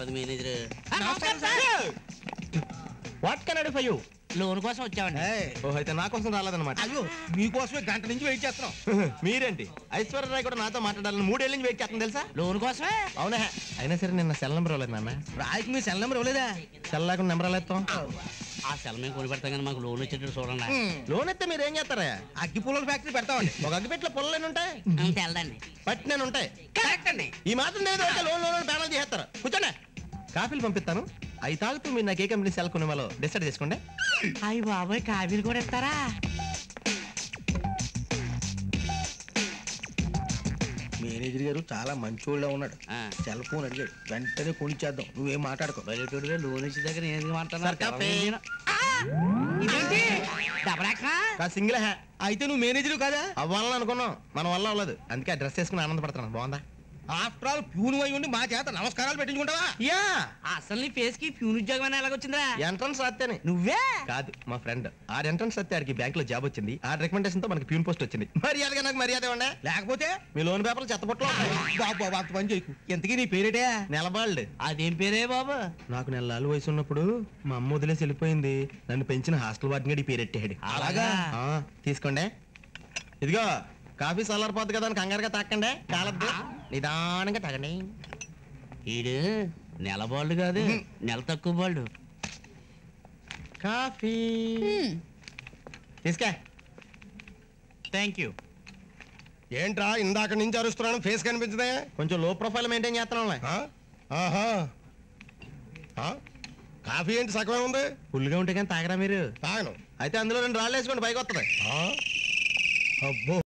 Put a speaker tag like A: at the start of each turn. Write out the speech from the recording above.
A: కదా మేనేజర్
B: నమస్కారం sir
C: what can I for you
A: loan కోసం వచ్చామండి
C: ఓ అయితే నా కోసం రాలేదన్నమాట
B: అయ్యో మీకోసమే గంట నుంచి వెయిట్ చేస్తున్నాం
C: మీరేంటి ఐశ్వర్యరాయ్ కూడా నాతో మాట్లాడాలని మూడేళ్ళ నుంచి వెయిట్ చేస్తుంది తెలుసా
A: లోన్ కోసమే
C: అవునా అయినా సరే నిన్న సెల్ నెంబర్ ఇవ్వలేదు నాన్న
B: రాయికి మీ సెల్ నెంబర్ ఇవ్వలేదా
C: సెల్ లేకుండా నెంబర్ ఎలా ఇస్తాం
A: ఆ సెల్ మేము కొని పెడతాం కానీ మాకు లోన్ వచ్చేటట్టు చూడండి
C: లోన్ ఇస్తే మీరు ఏం చేస్తారా
B: అగ్గి పుల్లల ఫ్యాక్టరీ పెడతామండి
C: ఒక అగ్గిపెట్లో పొలలేని ఉంటాయి
A: అంత తెలదండి
C: పట్టి నేను ఉంటాయి
A: కరెక్ట్ అండి
C: ఈ మాత్రం లేదు అంటే లోన్ లోన్ ప్యానల్ చేస్తారు కూర్చోండి కాఫీలు పంపిస్తాను అవి తాగుతూ మీరు నాకు ఏ కంపెనీ సెల్ కొనే డిసైడ్ చేసుకోండి
A: అయ్యి బాబాయ్ కాఫీలు కూడా ఇస్తారా
B: మేనేజర్ గారు చాలా మంచోళ్ళ ఉన్నాడు
A: ఆ.
B: సెల్ ఫోన్ అడిగాడు వెంటనే కొనిచ్చేద్దాం నువ్వేం మాట్లాడుకో
A: బయటోడివే లోన్ ఇచ్చే దగ్గర నేను ఎందుకు
C: సార్,
A: మాట్లాడుతున్నా
C: కాఫీ.
A: ఇదేంటి డబరాకా
C: కా సింగిల్ హ్యా
B: అయితే నువ్వు మేనేజర్ కదా
C: అవ్వాలని అనుకున్నాం మన వల్ల అవ్వలేదు అందుకే ఆ డ్రెస్ వేసుకుని ఆనందపడుతున్నాను బాగుందా
B: ఆఫ్టర్ ఆల్ ప్యూన్ అయి ఉండి మా చేత నమస్కారాలు పెట్టించుకుంటావా
C: యా
A: అసలు నీ ఫేస్ కి ప్యూన్ ఉద్యోగం అని ఎలాగొచ్చిందిరా
C: ఎంట్రన్స్ రాస్తేనే
A: నువ్వే
C: కాదు మా ఫ్రెండ్ ఆ ఎంట్రన్స్ వస్తే ఆడికి బ్యాంక్ లో జాబ్ వచ్చింది ఆ రికమెండేషన్ తో మనకి ప్యూన్ పోస్ట్ వచ్చింది మర్యాదగా నాకు మర్యాద ఇవ్వండి
B: లేకపోతే
C: మీ లోన్ పేపర్లు చెత్తపట్లో
B: బాబు బాబు అంత పని చేయకు ఎంతకీ నీ పేరేటే
C: నెలబాళ్ళు
A: అదేం పేరే బాబు
C: నాకు నెలలు వయసు ఉన్నప్పుడు మా అమ్మ వదిలేసి వెళ్ళిపోయింది నన్ను పెంచిన హాస్టల్ వార్డెన్ గడి పేరెట్టాడు
A: అలాగా?
C: ఆ, తీసుకోండి ఇదిగో కాఫీ చల్లారిపోద్ది కదా అని కంగారుగా తాకండి కాలద్దు నిదానంగా తాగండి
A: ఈడు నెల బాళ్ళు కాదు నెల తక్కువ బాళ్ళు
C: కాఫీ తీసుకా
D: థ్యాంక్ యూ
E: ఏంట్రా ఇందాక నుంచి అరుస్తున్నాను ఫేస్ కనిపించదే
C: కొంచెం లో ప్రొఫైల్ మెయింటైన్ చేస్తున్నాంలే
E: ఆ? ఆహా ఆ? కాఫీ ఏంటి సగమే ఉంది
C: ఫుల్గా ఉంటే కానీ తాగరా మీరు
E: తాగను
C: అయితే అందులో రెండు రాళ్ళు వేసుకోండి పైకి వస్తుంది
E: ఆ? అబ్బో